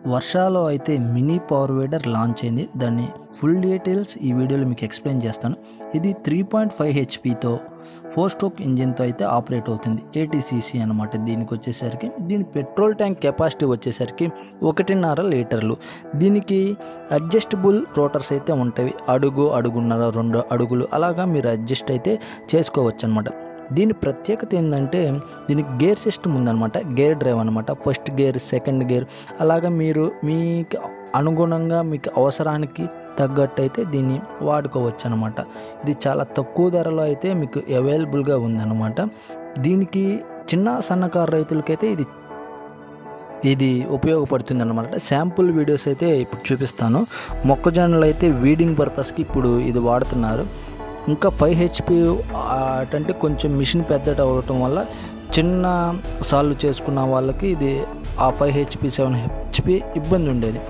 వర్షాలో అయితే mini power వేడర్ launch అయింది దాన్ని ఫుల్ డీటెయిల్స్ ఈ వీడియోలో మీకు ఎక్స్ప్లెయిన్ చేస్తాను ఇది త్రీ పాయింట్ ఫైవ్ హెచ్పితో ఫోర్ స్ట్రోక్ ఇంజిన్తో అయితే ఆపరేట్ అవుతుంది ఏటీసీసీ అనమాట దీనికి వచ్చేసరికి దీని పెట్రోల్ ట్యాంక్ కెపాసిటీ వచ్చేసరికి ఒకటిన్నర లీటర్లు దీనికి అడ్జస్టబుల్ రోటర్స్ అయితే ఉంటాయి అడుగు అడుగున్నర రెండు అడుగులు అలాగా మీరు అడ్జస్ట్ అయితే చేసుకోవచ్చు అనమాట దీని ప్రత్యేకత ఏంటంటే దీనికి గేర్ సిస్టమ్ ఉందన్నమాట గేర్ డ్రైవ్ అనమాట ఫస్ట్ గేర్ సెకండ్ గేర్ అలాగా మీరు మీకు అనుగుణంగా మీకు అవసరానికి తగ్గట్టు అయితే దీన్ని వాడుకోవచ్చు అనమాట ఇది చాలా తక్కువ ధరలో అయితే మీకు అవైలబుల్గా ఉందన్నమాట దీనికి చిన్న సన్నకారు రైతులకైతే ఇది ఇది ఉపయోగపడుతుంది అనమాట శాంపుల్ వీడియోస్ అయితే ఇప్పుడు చూపిస్తాను మొక్కజొన్నలు అయితే వీడింగ్ పర్పస్కి ఇప్పుడు ఇది వాడుతున్నారు ఇంకా ఫైవ్ హెచ్పి అంటే కొంచెం మిషన్ పెద్దట అవడం వల్ల చిన్న సాల్వ్ చేసుకున్న వాళ్ళకి ఇది ఆ ఫైవ్ హెచ్పి సెవెన్ హెచ్పి ఇబ్బంది ఉండేది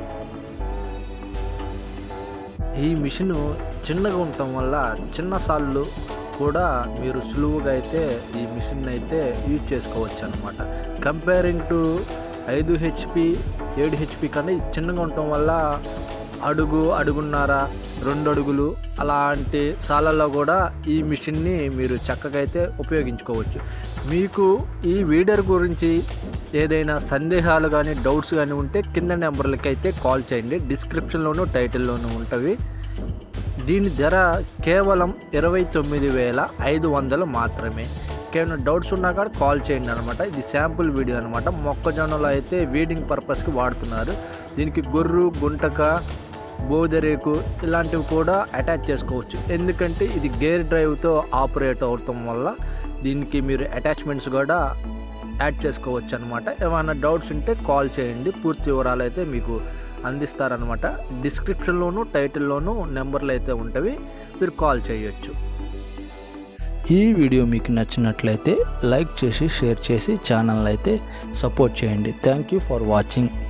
ఈ మిషన్ చిన్నగా ఉండటం వల్ల చిన్న సాళ్ళు కూడా మీరు సులువుగా అయితే ఈ మిషన్ అయితే యూజ్ చేసుకోవచ్చు అనమాట కంపేరింగ్ టు ఐదు హెచ్పి ఏడు హెచ్పి కన్నా ఇది చిన్నగా ఉండటం వల్ల అడుగు అడుగున్నర రెండు అడుగులు అలాంటి సాలల్లో కూడా ఈ మిషన్ని మీరు చక్కగా అయితే ఉపయోగించుకోవచ్చు మీకు ఈ వీడర్ గురించి ఏదైనా సందేహాలు కానీ డౌట్స్ కానీ ఉంటే కింద నెంబర్లకి అయితే కాల్ చేయండి డిస్క్రిప్షన్లోను టైటిల్లోనూ ఉంటవి దీని ధర కేవలం ఇరవై తొమ్మిది వేల ఐదు వందలు మాత్రమే కేవలం డౌట్స్ ఉన్నా కూడా కాల్ చేయండి అనమాట ఇది శాంపుల్ వీడియో అనమాట మొక్కజొన్నలో అయితే వీడింగ్ పర్పస్కి వాడుతున్నారు దీనికి గొర్రు గుంటక బోదరేకు ఇలాంటివి కూడా అటాచ్ చేసుకోవచ్చు ఎందుకంటే ఇది గేర్ డ్రైవ్తో ఆపరేట్ అవటం వల్ల దీనికి మీరు అటాచ్మెంట్స్ కూడా యాడ్ చేసుకోవచ్చు అనమాట ఏమైనా డౌట్స్ ఉంటే కాల్ చేయండి పూర్తి వివరాలు అయితే మీకు అందిస్తారనమాట డిస్క్రిప్షన్లోను టైటిల్లోను నెంబర్లు అయితే ఉంటవి మీరు కాల్ చేయొచ్చు ఈ వీడియో మీకు నచ్చినట్లయితే లైక్ చేసి షేర్ చేసి ఛానల్ అయితే సపోర్ట్ చేయండి థ్యాంక్ యూ ఫర్ వాచింగ్